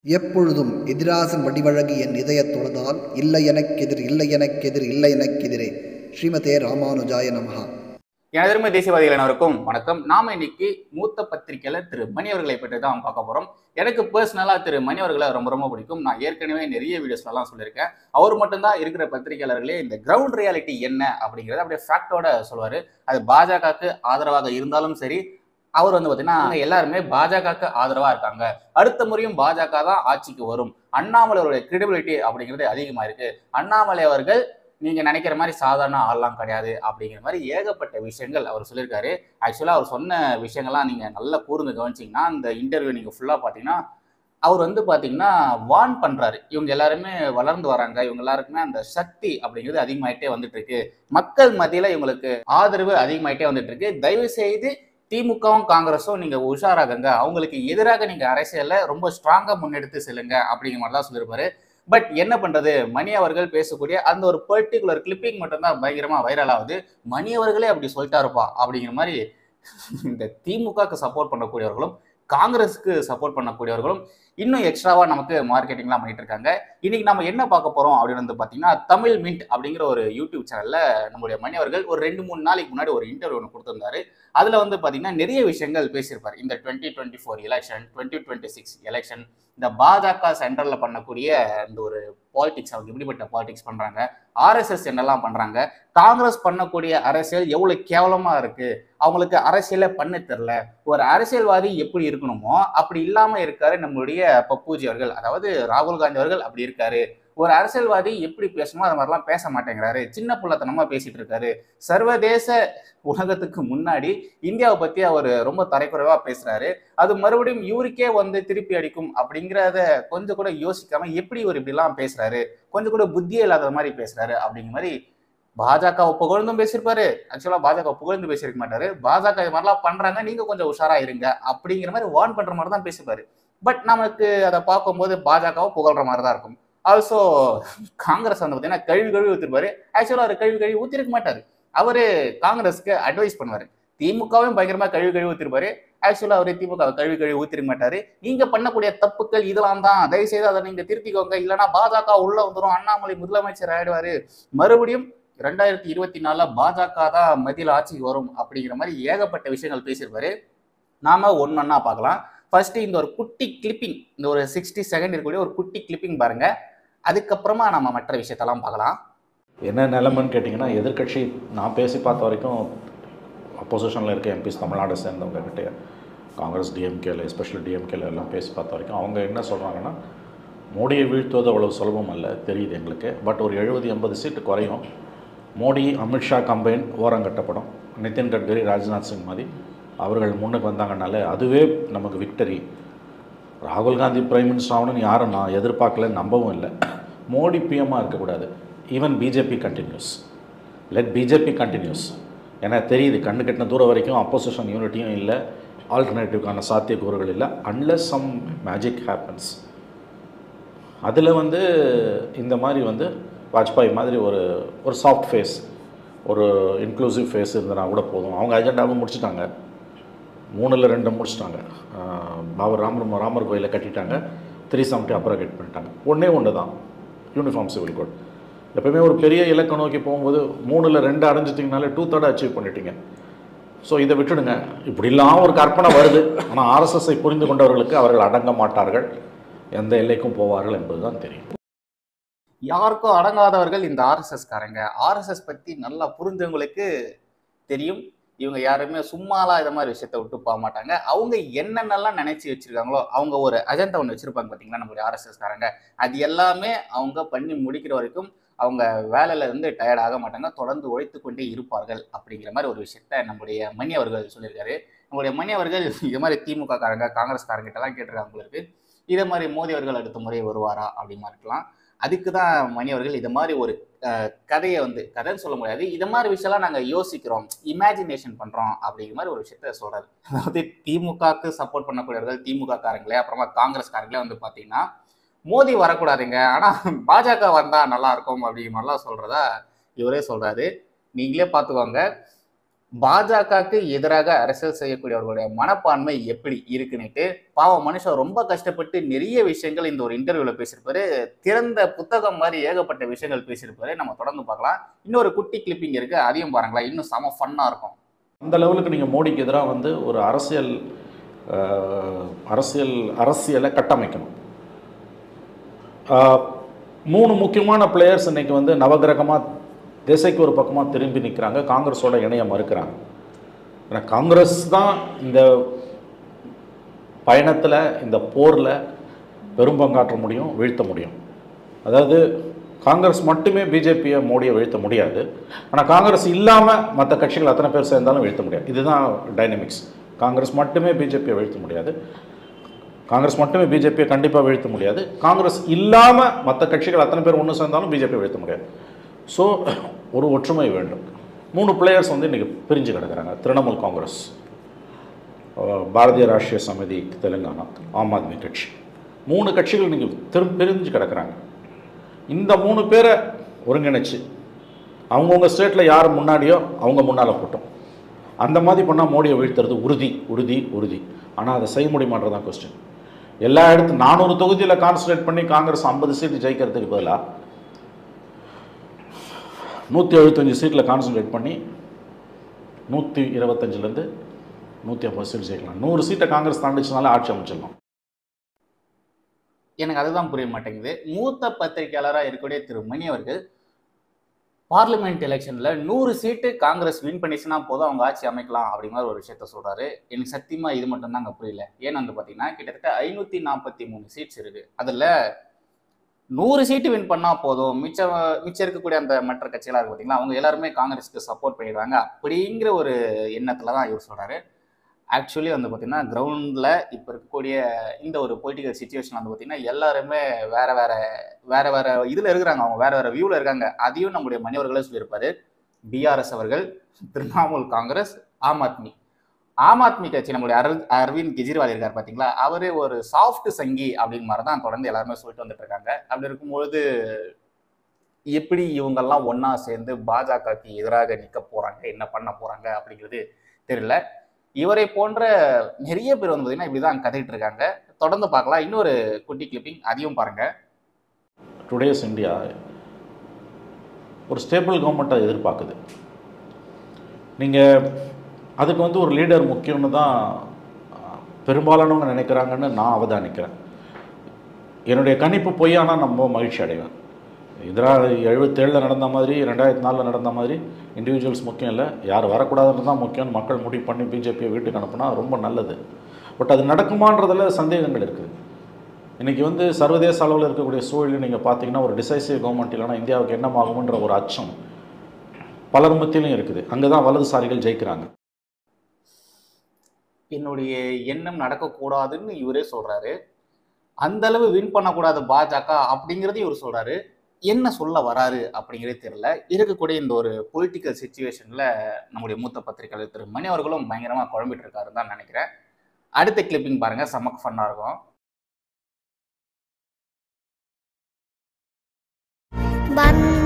எப்பொழுதும் எதிராசன் வடிவழகு என் இதயத் தொழுதால் இல்லை எனக்கெதிர் இல்லை எனக்கெதிர் இல்லை எனக்கெதிரே ஸ்ரீமதே ராமானுஜாய நமஹா எனதருமை தேசியவாதிகள் அனைவருக்கும் வணக்கம் நாம இன்னைக்கு மூத்த பத்திரிகையாளர் திரு மணி அவர்களை பற்றி தான் பார்க்க போறோம் எனக்கு பர்சனலா திரு மணி அவர்களை ரொம்ப ரொம்ப பிடிக்கும் நான் ஏற்கனவே நிறைய வீடியோஸ்ல எல்லாம் சொல்லியிருக்கேன் அவர் மட்டும்தான் இருக்கிற பத்திரிகையாளர்களே இந்த கிரவுண்ட் ரியாலிட்டி என்ன அப்படிங்கறத அப்படியே ஃபேக்டோட சொல்லுவாரு அது பாஜகவுக்கு ஆதரவாக இருந்தாலும் சரி அவர் வந்து பார்த்தீங்கன்னா எல்லாருமே பாஜகவுக்கு ஆதரவா இருக்காங்க அடுத்த முறையும் பாஜக தான் ஆட்சிக்கு வரும் அண்ணாமலை அவருடைய கிரெடிபிலிட்டி அப்படிங்கிறது அதிகமா இருக்கு அண்ணாமலை அவர்கள் நீங்க நினைக்கிற மாதிரி சாதாரண ஆள்லாம் கிடையாது அப்படிங்கிற மாதிரி ஏகப்பட்ட விஷயங்கள் அவர் சொல்லியிருக்காரு ஆக்சுவலா அவர் சொன்ன விஷயங்கள்லாம் நீங்க நல்லா கூர்ந்து கவனிச்சீங்கன்னா அந்த இன்டர்வியூ நீங்க ஃபுல்லா பாத்தீங்கன்னா அவர் வந்து பாத்தீங்கன்னா வார்ன் பண்றாரு இவங்க எல்லாருமே வளர்ந்து வராங்க இவங்க எல்லாருக்குமே அந்த சக்தி அப்படிங்கிறது அதிகமாயிட்டே வந்துட்டு இருக்கு மக்கள் மத்தியில இவங்களுக்கு ஆதரவு அதிகமாயிட்டே வந்துட்டு இருக்கு தயவு செய்து திமுகவும் காங்கிரஸும் நீங்க உஷாராகுங்க அவங்களுக்கு எதிராக நீங்க அரசியல்ல ரொம்ப ஸ்ட்ராங்கா முன்னெடுத்து செல்லுங்க அப்படிங்கிற மாதிரி தான் சொல்லியிருப்பாரு பட் என்ன பண்றது மணி அவர்கள் பேசக்கூடிய அந்த ஒரு பர்டிகுலர் கிளிப்பிங் மட்டும்தான் பயங்கரமா வைரல் ஆகுது மணி அவர்களே அப்படி சொல்லிட்டாருப்பா அப்படிங்கிற மாதிரி இந்த திமுகக்கு சப்போர்ட் பண்ணக்கூடியவர்களும் காங்கிரஸுக்கு சப்போர்ட் பண்ணக்கூடியவர்களும் இன்னும் எக்ஸ்ட்ராவா நமக்கு மார்க்கெட்டிங்லாம் பண்ணிட்டு இருக்காங்க இன்னைக்கு நம்ம என்ன பார்க்க போறோம் அப்படின்னு வந்து பாத்தீங்கன்னா தமிழ் மின்ட் அப்படிங்கிற ஒரு யூடியூப் சேனல்ல நம்மளுடைய மணி அவர்கள் ஒரு ரெண்டு மூணு நாளைக்கு முன்னாடி ஒரு இன்டர்வியூ ஒன்று கொடுத்திருந்தாரு அதுல வந்து பாத்தீங்கன்னா நிறைய விஷயங்கள் பேசியிருப்பார் இந்த twenty twenty four election twenty twenty six election இந்த பாஜக சென்ட்ரல்ல பண்ணக்கூடிய இந்த ஒரு பாலிடிக்ஸ் அவங்க எப்படிப்பட்ட பாலிடிக்ஸ் பண்றாங்க ஆர்எஸ்எஸ் என்னெல்லாம் பண்றாங்க காங்கிரஸ் பண்ணக்கூடிய அரசியல் எவ்வளவு கேவலமா இருக்கு அவங்களுக்கு அரசியலே பண்ண தெரில ஒரு அரசியல்வாதி எப்படி இருக்கணுமோ அப்படி இல்லாம இருக்காரு நம்மளுடைய பப்பூஜி அவர்கள் அதாவது ராகுல் காந்தி அவர்கள் அப்படி இருக்காரு ஒரு அரசியல்வாதி எப்படி பேசணுமோ அது மாதிரிலாம் பேச மாட்டேங்கிறாரு சின்ன புள்ளத்தனமா பேசிட்டு இருக்காரு சர்வதேச உலகத்துக்கு முன்னாடி இந்தியாவை பத்தி அவர் ரொம்ப தரைக்குறைவா பேசுறாரு அது மறுபடியும் இவருக்கே வந்து திருப்பி அடிக்கும் அப்படிங்கிறத கொஞ்சம் கூட யோசிக்காம எப்படி இவர் இப்படிலாம் பேசுறாரு கொஞ்சம் கூட புத்தியே இல்லாத மாதிரி பேசுறாரு அப்படிங்கிற மாதிரி பாஜக புகழ்ந்தும் பேசியிருப்பாரு ஆக்சுவலா பாஜக புகழ்ந்து பேசியிருக்க மாட்டாரு பாஜக இது மாதிரிலாம் பண்றாங்க நீங்க கொஞ்சம் உஷாரா இருங்க அப்படிங்கிற மாதிரி வார்ன் பண்ற மாதிரி தான் பேசிப்பாரு பட் நமக்கு அதை பார்க்கும்போது பாஜகவை புகழ்ற மாதிரி தான் இருக்கும் ஆல்சோ காங்கிரஸ் வந்து பார்த்தீங்கன்னா கழுவி கழுவி ஊத்திருப்பாரு ஆக்சுவலா அவர் கழுவி கழுவி ஊத்திருக்க மாட்டாரு அவரு காங்கிரஸ்க்கு அட்வைஸ் பண்ணுவாரு திமுகவும் பயங்கரமா கழுவி கழுவி ஊத்திருப்பாரு ஆக்சுவலா அவரு திமுக கழுவி கழுவி ஊத்திருக்க மாட்டாரு நீங்க பண்ணக்கூடிய தப்புக்கள் இதெல்லாம் தான் தயவு செய்து அதை நீங்க திருத்திக்கோங்க இல்லைன்னா பாஜக உள்ள வந்துடும் அண்ணாமலை முதலமைச்சர் ஆயிடுவாரு மறுபடியும் ரெண்டாயிரத்தி இருபத்தி நாலுல பாஜக தான் மத்தியில் ஆட்சிக்கு வரும் அப்படிங்கிற மாதிரி ஏகப்பட்ட விஷயங்கள் பேசியிருப்பாரு நாம ஒன்னொன்னா பார்க்கலாம் ஃபர்ஸ்ட் இந்த ஒரு குட்டி கிளிப்பிங் இந்த ஒரு சிக்ஸ்டி செகண்ட் இருக்கக்கூடிய ஒரு குட்டி கிளிப்பிங் பாருங்க அதுக்கப்புறமா நம்ம மற்ற விஷயத்தெல்லாம் பார்க்கலாம் என்ன நிலைமைன்னு கேட்டிங்கன்னா எதிர்க்கட்சி நான் பேசி பார்த்த வரைக்கும் அப்போசிஷனில் இருக்க எம்பிஸ் தமிழ்நாடை சேர்ந்தவங்க கிட்டே காங்கிரஸ் டிஎம்கேல எஸ்பெஷலி டிஎம்கேல எல்லாம் பேசி பார்த்த வரைக்கும் அவங்க என்ன சொல்கிறாங்கன்னா மோடியை வீழ்த்துவது அவ்வளவு சுலபம் அல்ல தெரியுது எங்களுக்கு பட் ஒரு எழுபது எண்பது சீட்டு குறையும் மோடி அமித்ஷா கம்பைன் ஓரங்கட்டப்படும் நிதின் கட்கரி ராஜ்நாத் சிங் மாதிரி அவர்கள் முன்னுக்கு வந்தாங்கனால அதுவே நமக்கு விக்டரி ராகுல் காந்தி பிரைம் மினிஸ்டர் ஆகணும்னு யாரும் நான் எதிர்பார்க்கல நம்பவும் இல்லை மோடி பிஎம்மாக இருக்கக்கூடாது even BJP continues let BJP continues ஏன்னா தெரியுது கண்ணு கட்டின தூரம் வரைக்கும் அப்போசிஷன் யூனிட்டியும் இல்லை ஆல்டர்னேட்டிவ்க்கான சாத்தியக்கூறுகள் இல்லை அன்லெஸ் சம் மேஜிக் ஹேப்பன்ஸ் அதில் வந்து இந்த மாதிரி வந்து வாஜ்பாய் மாதிரி ஒரு ஒரு சாஃப்ட் ஃபேஸ் ஒரு இன்க்ளூசிவ் ஃபேஸ் இருந்தனா கூட போதும் அவங்க அஜெண்டாவும் முடிச்சிட்டாங்க மூணில் ரெண்டு முடிச்சிட்டாங்க பாபர் ராமர் ராமர் கோயிலை கட்டிட்டாங்க த்ரீ செவன்ட்டி அப்புறம் கட் பண்ணிட்டாங்க ஒன்றே ஒன்று தான் யூனிஃபார்ம் சிவில் கோட் எப்பவுமே ஒரு பெரிய இலக்கை நோக்கி போகும்போது மூணில் ரெண்டு அடைஞ்சிட்டிங்கனாலே டூ தேர்ட் அச்சீவ் பண்ணிட்டீங்க ஸோ இதை விட்டுடுங்க இப்படிலாம் ஒரு கற்பனை வருது ஆனால் ஆர்எஸ்எஸ்ஸை புரிந்து கொண்டவர்களுக்கு அவர்கள் அடங்க மாட்டார்கள் எந்த எல்லைக்கும் போவார்கள் என்பதுதான் தெரியும் யாருக்கும் அடங்காதவர்கள் இந்த ஆர்எஸ்எஸ் காரங்க ஆர்எஸ்எஸ் பத்தி நல்லா புரிஞ்சவங்களுக்கு தெரியும் இவங்க யாருமே சும்மாலாம் இதை மாதிரி விஷயத்த விட்டு போக மாட்டாங்க அவங்க என்னென்னலாம் நினைச்சு வச்சிருக்காங்களோ அவங்க ஒரு அஜெண்டா ஒன்று வச்சிருப்பாங்க பார்த்தீங்களா நம்மளுடைய ஆர்எஸ்எஸ் காரங்க அது எல்லாமே அவங்க பண்ணி முடிக்கிற வரைக்கும் அவங்க வேலையில இருந்து டயர்ட் ஆக மாட்டாங்க தொடர்ந்து உழைத்து கொண்டே இருப்பார்கள் அப்படிங்கிற மாதிரி ஒரு விஷயத்த நம்முடைய மணி அவர்கள் சொல்லியிருக்காரு நம்முடைய மணி அவர்கள் இது மாதிரி திமுக காரங்க காங்கிரஸ் காரங்கிட்ட எல்லாம் கேட்டிருக்காங்க உங்களுக்கு இதே மாதிரி மோடி அவர்கள் அடுத்த முறை வருவாரா அப்படிமா இருக்கலாம் அதுக்கு தான் மணி அவர்கள் இது மாதிரி ஒரு கதையை வந்து கதைன்னு சொல்ல முடியாது இது மாதிரி விஷயம்லாம் நாங்கள் யோசிக்கிறோம் இமேஜினேஷன் பண்ணுறோம் அப்படிங்கிற மாதிரி ஒரு விஷயத்த சொல்கிறாரு அதாவது திமுகவுக்கு சப்போர்ட் பண்ணக்கூடியவர்கள் திமுக காரங்களே அப்புறமா காங்கிரஸ் காரங்களே வந்து பார்த்தீங்கன்னா மோடி வரக்கூடாதுங்க ஆனால் பாஜக வந்தால் நல்லா இருக்கும் அப்படிங்கிற மாதிரிலாம் சொல்கிறதா இவரே சொல்கிறாரு நீங்களே பார்த்துக்கோங்க பாஜகவுக்கு எதிராக அரசியல் செய்யக்கூடியவர்களுடைய மனப்பான்மை எப்படி இருக்குன்னுட்டு பாவம் மனுஷன் ரொம்ப கஷ்டப்பட்டு நிறைய விஷயங்கள் இந்த ஒரு இன்டர்வியூல பேசியிருப்பாரு திறந்த புத்தகம் மாதிரி ஏகப்பட்ட விஷயங்கள் பேசியிருப்பாரு நம்ம தொடர்ந்து பார்க்கலாம் இன்னொரு குட்டி கிளிப்பிங் இருக்கு அதையும் பாருங்களேன் இன்னும் செம ஃபன்னா இருக்கும் அந்த லெவலுக்கு நீங்கள் மோடிக்கு எதிராக வந்து ஒரு அரசியல் அஹ், அரசியல் அரசியலை கட்டமைக்கணும் அஹ், மூணு முக்கியமான பிளேயர்ஸ் இன்னைக்கு வந்து நவகிரகமாக திசைக்கு ஒரு பக்கமாக திரும்பி நிற்கிறாங்க காங்கிரஸோட இணைய மறுக்கிறாங்க ஏன்னா காங்கிரஸ் தான் இந்த பயணத்தில் இந்த போரில் பெரும்பங்காற்ற முடியும் வீழ்த்த முடியும் அதாவது காங்கிரஸ் மட்டுமே பிஜேபியை மோடியை வீழ்த்த முடியாது ஆனால் காங்கிரஸ் இல்லாமல் மற்ற கட்சிகள் அத்தனை பேர் சேர்ந்தாலும் வீழ்த்த முடியாது இதுதான் டைனமிக்ஸ் காங்கிரஸ் மட்டுமே பிஜேபியை வீழ்த்த முடியாது காங்கிரஸ் மட்டுமே பிஜேபியை கண்டிப்பாக வீழ்த்த முடியாது காங்கிரஸ் இல்லாமல் மற்ற கட்சிகள் அத்தனை பேர் ஒன்று சேர்ந்தாலும் பிஜேபியை வீழ்த்த முடியாது ஸோ ஒரு ஒற்றுமை வேண்டும் மூணு பிளேயர்ஸ் வந்து இன்றைக்கி பிரிஞ்சு கிடக்குறாங்க திரிணாமுல் காங்கிரஸ் அஹ், பாரதிய ராஷ்டிரிய சமிதி தெலுங்கானா ஆம் ஆத்மி கட்சி மூணு கட்சிகள் இன்றைக்கி திரும் பிரிஞ்சு கிடக்குறாங்க இந்த மூணு பேரை ஒருங்கிணைச்சு அவங்கவுங்க ஸ்டேட்டில் யார் முன்னாடியோ அவங்க முன்னால் போட்டோம் அந்த மாதிரி பண்ணால் மோடியை வீழ்த்துறது உறுதி உறுதி உறுதி ஆனால் அதை செய்ய முடியுமான்றதான் கொஸ்டின் எல்லா இடத்து நானூறு தொகுதியில் கான்சன்ட்ரேட் பண்ணி காங்கிரஸ் ஐம்பது சீட்டு ஜெயிக்கிறதுக்கு பதிலாக நூற்றி எழுபத்தஞ்சு சீட்டில் கான்சன்ட்ரேட் பண்ணி நூற்றி இருபத்தஞ்சிலேருந்து நூற்றி ஐம்பது சீட் ஜெயிக்கலாம் நூறு சீட்டை காங்கிரஸ் தாண்டிச்சனால ஆட்சி அமைச்சிடலாம் எனக்கு அதுதான் புரிய மாட்டேங்குது மூத்த பத்திரிகையாளராக இருக்கக்கூடிய திரு மணி அவர்கள் பார்லிமெண்ட் எலெக்ஷன்ல நூறு சீட்டு காங்கிரஸ் வின் பண்ணிச்சுன்னா போதும் அவங்க ஆட்சி அமைக்கலாம் அப்படிங்கிற ஒரு விஷயத்த சொல்றாரு எனக்கு சத்தியமா இது மட்டும் தான் அங்கே புரியல ஏன்னு வந்து பார்த்தீங்கன்னா கிட்டத்தட்ட ஐநூத்தி நாற்பத்தி மூணு சீட்ஸ் இருக்கு அதுல நூறு சீட்டு வின் பண்ணா போதும் மிச்சம் மிச்சம் இருக்கக்கூடிய அந்த மற்ற கட்சிகளாக இருக்கு பார்த்தீங்களா அவங்க எல்லாருமே காங்கிரஸ்க்கு சப்போர்ட் பண்ணிடுவாங்க அப்படிங்கிற ஒரு எண்ணத்துல தான் இவர் சொல்றாரு ஆக்சுவலி வந்து பார்த்தீங்கன்னா கிரவுண்டில் இப்போ இருக்கக்கூடிய இந்த ஒரு பொலிட்டிக்கல் சுச்சுவேஷன் வந்து பார்த்தீங்கன்னா எல்லாருமே வேற வேற வேற வேற இதில் இருக்கிறாங்க அவங்க வேற வேற வியூவில் இருக்காங்க அதையும் நம்முடைய மணியவர்களே சொல்லியிருப்பாரு பிஆர்எஸ் அவர்கள் திரிணாமுல் காங்கிரஸ் ஆம் ஆத்மி ஆம் ஆத்மி கட்சி நம்மளுடைய அரவிந்த் அரவிந்த் கெஜ்ரிவால் இருக்கார் பார்த்தீங்களா அவரு ஒரு சாஃப்ட் சங்கி அப்படின்னு மாதிரி தான் தொடர்ந்து எல்லாருமே சொல்லிட்டு வந்துட்டு இருக்காங்க அப்படி இருக்கும்பொழுது எப்படி இவங்கெல்லாம் ஒண்ணா சேர்ந்து பாஜகவுக்கு எதிராக நிற்க போறாங்க என்ன பண்ண போறாங்க அப்படிங்கிறது தெரியல இவரை போன்ற நிறைய பேர் வந்து பார்த்தீங்கன்னா இப்படிதான் கத்திட்டு இருக்காங்க தொடர்ந்து பார்க்கலாம் இன்னொரு குட்டி கிளிப்பிங் அதையும் பாருங்க டுடேஸ் இந்தியா ஒரு ஸ்டேபிள் கவர்மெண்ட்டை எதிர்பார்க்குது நீங்கள் அதுக்கு வந்து ஒரு லீடர் முக்கியம்னு தான் அஹ், பெரும்பாலானவங்க நினைக்கிறாங்கன்னு நான் அவதானிக்கிறேன் என்னுடைய கணிப்பு பொய்யானா நம்ம மகிழ்ச்சி அடைவேன் எதிராக எழுபத்தேழில் நடந்த மாதிரி ரெண்டாயிரத்தி நாலில் நடந்த மாதிரி இண்டிவிஜுவல்ஸ் முக்கியம் இல்லை யார் வரக்கூடாதுன்னு தான் முக்கியம்னு மக்கள் முடிவு பண்ணி பிஜேபியை வீட்டுக்கு அனுப்புனா ரொம்ப நல்லது பட் அது நடக்குமான்றதுல சந்தேகங்கள் இருக்குது இன்றைக்கி வந்து சர்வதேச அளவில் இருக்கக்கூடிய சூழலில் நீங்கள் பார்த்தீங்கன்னா ஒரு டிசைசிவ் கவர்மெண்ட் இல்லைன்னா இந்தியாவுக்கு என்னமாகும்ன்ற ஒரு அச்சம் பலர் மத்தியிலும் இருக்குது அங்கே தான் வலதுசாரிகள் ஜெயிக்கிறாங்க என்னுடைய எண்ணம் நடக்கக்கூடாதுன்னு இவரே சொல்றாரு அந்த அளவு வின் பண்ணக்கூடாது பாஜக அப்படிங்கிறது இவர் சொல்றாரு என்ன சொல்ல வராரு அப்படிங்கிறதே தெரியல இருக்கக்கூடிய இந்த ஒரு பொலிட்டிக்கல் சுச்சுவேஷன்ல நம்முடைய மூத்த பத்திரிகையாளர் திரு மணி அவர்களும் பயங்கரமா குழம்பிட்டு இருக்காருன்னு தான் நினைக்கிறேன் அடுத்த கிளிப்பிங் பாருங்க செமக்கு ஃபன்னா இருக்கும் வண்ண